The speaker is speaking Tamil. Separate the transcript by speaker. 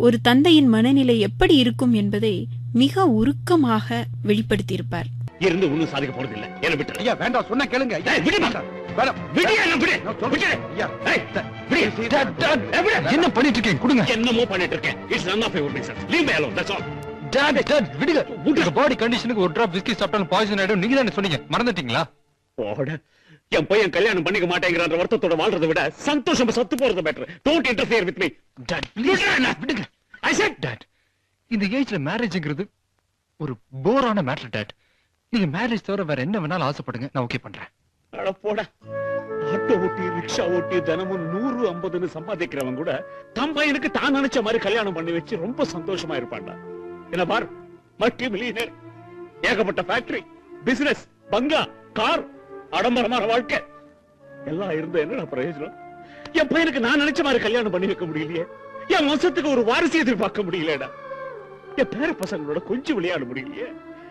Speaker 1: ஒரு தந்தையின் மனநிலை எப்படி இருக்கும் என்பதை மிக உருக்கமாக வெளிப்படுத்தியிருப்பார்
Speaker 2: இருந்து ஒண்ணும் சாதிக்க போறது இல்ல என்ன விட்டு
Speaker 3: ஐயா வேண்டாம் சொன்னா கேளுங்க ஐயா
Speaker 2: ஏய், விடுமா.
Speaker 3: வேண்டாம்
Speaker 2: விடு என்ன விடு
Speaker 3: நான் சொல்றேன்.
Speaker 2: விடு.
Speaker 3: ஐயா.
Speaker 2: ஏய், விடு. ஏய், விடு.
Speaker 4: என்ன பண்ணிட்டு இருக்கீங்க கொடுங்க
Speaker 2: என்னமோ பண்ணிட்டு இருக்கேன் it's none of your business leave me alone that's all
Speaker 4: dad dad விடுங்க உங்க பாடி கண்டிஷனுக்கு ஒரு டிராப் விஸ்கி சாப்பிட்டாலும் பாய்சன் ஆயிடும் நீங்க தானே சொன்னீங்க மறந்துட்டீங்களா
Speaker 2: போட என் பையன் கல்யாணம் பண்ணிக்க மாட்டேங்கிறான்ற வருத்தத்தோட வாழ்றதை விட சந்தோஷமா சத்து போறது better don't interfere with me
Speaker 4: dad please
Speaker 2: விடுங்க.
Speaker 4: விடுங்க
Speaker 2: ஐ செட்
Speaker 4: டாட் இந்த ஏஜ்ல மேரேஜ்ங்கிறது ஒரு போரான மேட்டர் டாட் நீங்க மேரேஜ் தவிர வேற என்ன வேணாலும் ஆசைப்படுங்க நான் ஓகே பண்றேன்
Speaker 2: அட போடா ஆட்டோ ஓட்டி ரிக்ஷா ஓட்டி தினமும் நூறு ஐம்பதுன்னு சம்பாதிக்கிறவன் கூட தம் பையனுக்கு தான் நினைச்ச மாதிரி கல்யாணம் பண்ணி வச்சு ரொம்ப சந்தோஷமா இருப்பான்டா என்ன பார் மல்டி மில்லியனர் ஏகப்பட்ட ஃபேக்டரி பிசினஸ் பங்களா கார் ஆடம்பரமான வாழ்க்கை எல்லாம் இருந்த என்னடா பிரயோஜனம் என் பையனுக்கு நான் நினைச்ச மாதிரி கல்யாணம் பண்ணி வைக்க முடியலையே என் வம்சத்துக்கு ஒரு வாரிசு எதிர்பார்க்க முடியலடா என் பேர பசங்களோட கொஞ்சம் விளையாட முடியலையே